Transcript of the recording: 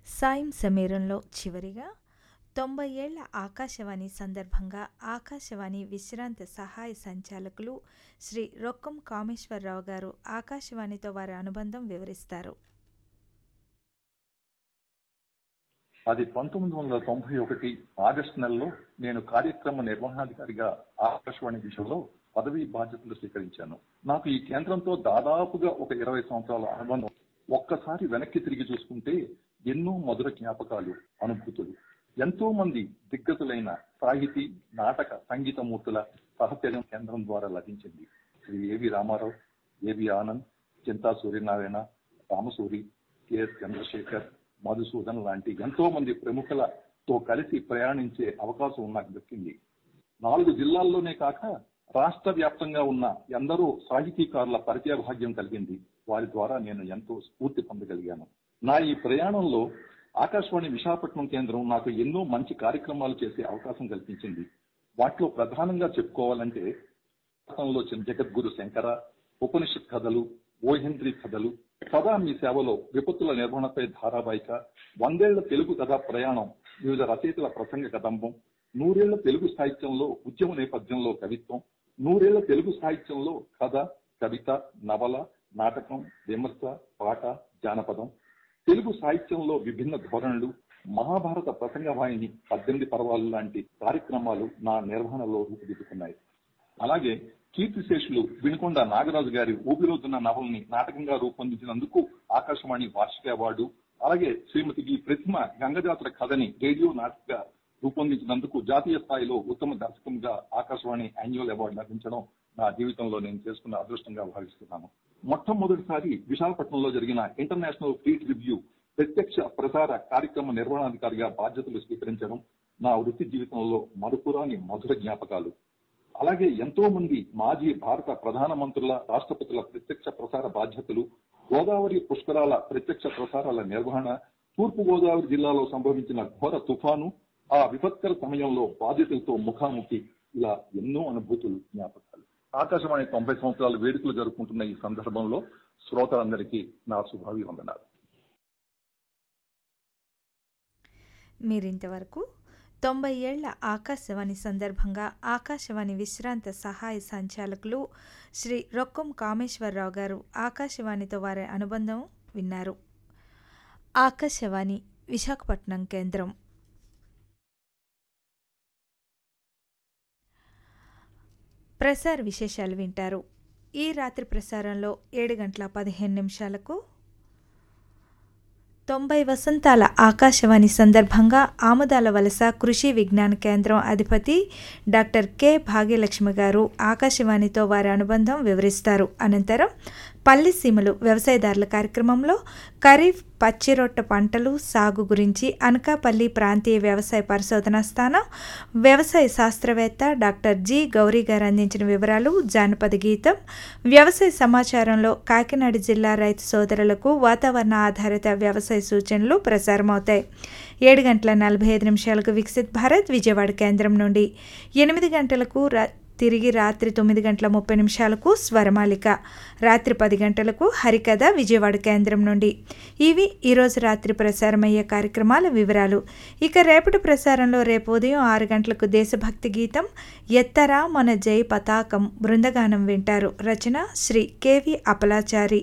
సాయం సమీరంలో చివరిగా తొంభై ఏళ్ల ఆకాశవాణి సందర్భంగా ఆకాశవాణి విశ్రాంత సహాయ సంచాలకులు శ్రీ రొక్కం కామేశ్వరరావు గారు ఆకాశవాణితో వారి అనుబంధం వివరిస్తారు అది పంతొమ్మిది వందల తొంభై ఒకటి ఆగస్టు నెలలో నేను కార్యక్రమ నిర్వహణాధికారిగా ఆకాశవాణి విషయంలో పదవీ బాధ్యతలు స్వీకరించాను నాకు ఈ కేంద్రంతో దాదాపుగా ఒక ఇరవై సంవత్సరాల అనుబంధం ఒక్కసారి వెనక్కి తిరిగి చూసుకుంటే ఎన్నో మధుర జ్ఞాపకాలు అనుభూతులు ఎంతో మంది దిగ్గజులైన సాహితీ నాటక సంగీత మూర్తుల సహచర్యం కేంద్రం ద్వారా లభించింది Shri A V Ramarao A V Anand Chinta Suryanarayana Ramasuri K S Chandrashekar Madhusudan లాంటి ఎంతో మంది ప్రముఖులతో కలిసి ప్రయాణించే అవకాశం నాకు దక్కింది నాలుగు జిల్లాల్లోనే కాక రాష్ట్ర వ్యాప్తంగా ఉన్న ఎందరో సాహితీకారుల పరిచయ భాగ్యం కలిగింది వారి ద్వారా నేను ఎంతో స్ఫూర్తి పొందగలిగాను నా ఈ ప్రయాణంలో ఆకాశవాణి విశాఖపట్నం కేంద్రం నాకు ఎన్నో మంచి కార్యక్రమాలు చేసే అవకాశం కల్పించింది వాటిలో ప్రధానంగా చెప్పుకోవాలంటే లో జగద్గురు శంకర ఉపనిషత్ కథలు ఓహెంద్రి కథలు సదా మీ సేవలో విపత్తుల నిర్వహణపై ధారావాహిక వందేళ్ల తెలుగు కథా ప్రయాణం వివిధ రచయితల ప్రసంగ కదంబం నూరేళ్ల తెలుగు సాహిత్యంలో ఉద్యమ నేపథ్యంలో కవిత్వం నూరేళ్ల తెలుగు సాహిత్యంలో కథ కవిత నవల నాటకం విమర్శ పాట జానపదం తెలుగు సాహిత్యంలో విభిన్న ధోరణులు మహాభారత ప్రసంగ వాహిని పద్దెనిమిది పర్వాలు లాంటి కార్యక్రమాలు నా నిర్వహణలో రూపుదిద్దుకున్నాయి అలాగే కీర్తిశేషులు వినుకొండ నాగరాజు గారి ఊపిరోతున్న నవల్ని నాటకంగా రూపొందించినందుకు ఆకాశవాణి వార్షిక అవార్డు అలాగే శ్రీమతి ఈ ప్రతిమ గంగజాతర కథని రేడియో నాటకగా రూపొందించినందుకు జాతీయ స్థాయిలో ఉత్తమ దర్శకంగా ఆకాశవాణి యాన్యువల్ అవార్డు లభించడం నా జీవితంలో నేను చేసుకున్న అదృష్టంగా భావిస్తున్నాను మొట్టమొదటిసారి విశాఖపట్నంలో జరిగిన ఇంటర్నేషనల్ ఫ్లీట్ రివ్యూ ప్రత్యక్ష ప్రసార కార్యక్రమ నిర్వహణాధికారిగా బాధ్యతలు స్వీకరించడం నా వృత్తి జీవితంలో మరుపురాని మధుర జ్ఞాపకాలు అలాగే ఎంతో మంది మాజీ భారత ప్రధాన మంత్రుల రాష్ట్రపతుల ప్రత్యక్ష ప్రసార బాధ్యతలు గోదావరి పుష్కరాల ప్రత్యక్ష ప్రసారాల నిర్వహణ తూర్పు గోదావరి జిల్లాలో సంభవించిన ఘోర తుఫాను ఆ విపత్కర సమయంలో బాధితులతో ముఖాముఖి ఇలా ఎన్నో అనుభూతులు జ్ఞాపకాలు ఆకాశవాణి తొంభై సంవత్సరాలు వేడుకలు జరుపుకుంటున్న ఈ సందర్భంలో శ్రోతలందరికీ నా శుభాభివందనాలు మీరింతవరకు తొంభై ఏళ్ల ఆకాశవాణి సందర్భంగా ఆకాశవాణి విశ్రాంత సహాయ సంచాలకులు శ్రీ రొక్కం కామేశ్వరరావు గారు ఆకాశవాణితో వారి అనుబంధం విన్నారు ఆకాశవాణి విశాఖపట్నం కేంద్రం ప్రసార విశేషాలు వింటారు ఈ రాత్రి ప్రసారంలో ఏడు గంటల పదిహేను నిమిషాలకు తొంభై వసంతాల ఆకాశవాణి సందర్భంగా ఆముదాల వలస కృషి విజ్ఞాన కేంద్రం అధిపతి డాక్టర్ కె భాగ్యలక్ష్మి గారు ఆకాశవాణితో వారి అనుబంధం వివరిస్తారు అనంతరం పల్లెసీమలు వ్యవసాయదారుల కార్యక్రమంలో ఖరీఫ్ పచ్చిరొట్ట పంటలు సాగు గురించి అనకాపల్లి ప్రాంతీయ వ్యవసాయ పరిశోధనా స్థానం వ్యవసాయ శాస్త్రవేత్త డాక్టర్ జి గౌరీ గారు అందించిన వివరాలు జానపద గీతం వ్యవసాయ సమాచారంలో కాకినాడ జిల్లా రైతు సోదరులకు వాతావరణ ఆధారిత వ్యవసాయ సూచనలు ప్రసారమవుతాయి ఏడు గంటల నలభై ఐదు నిమిషాలకు వికసిత్ భారత్ విజయవాడ కేంద్రం నుండి ఎనిమిది గంటలకు తిరిగి రాత్రి తొమ్మిది గంటల ముప్పై నిమిషాలకు స్వరమాలిక రాత్రి పది గంటలకు హరికథ విజయవాడ కేంద్రం నుండి ఇవి ఈరోజు రాత్రి ప్రసారమయ్యే కార్యక్రమాల వివరాలు ఇక రేపటి ప్రసారంలో రేపు ఉదయం ఆరు గంటలకు దేశభక్తి గీతం ఎత్తరా మన జై పతాకం బృందగానం వింటారు రచన శ్రీ కెవి అపలాచారి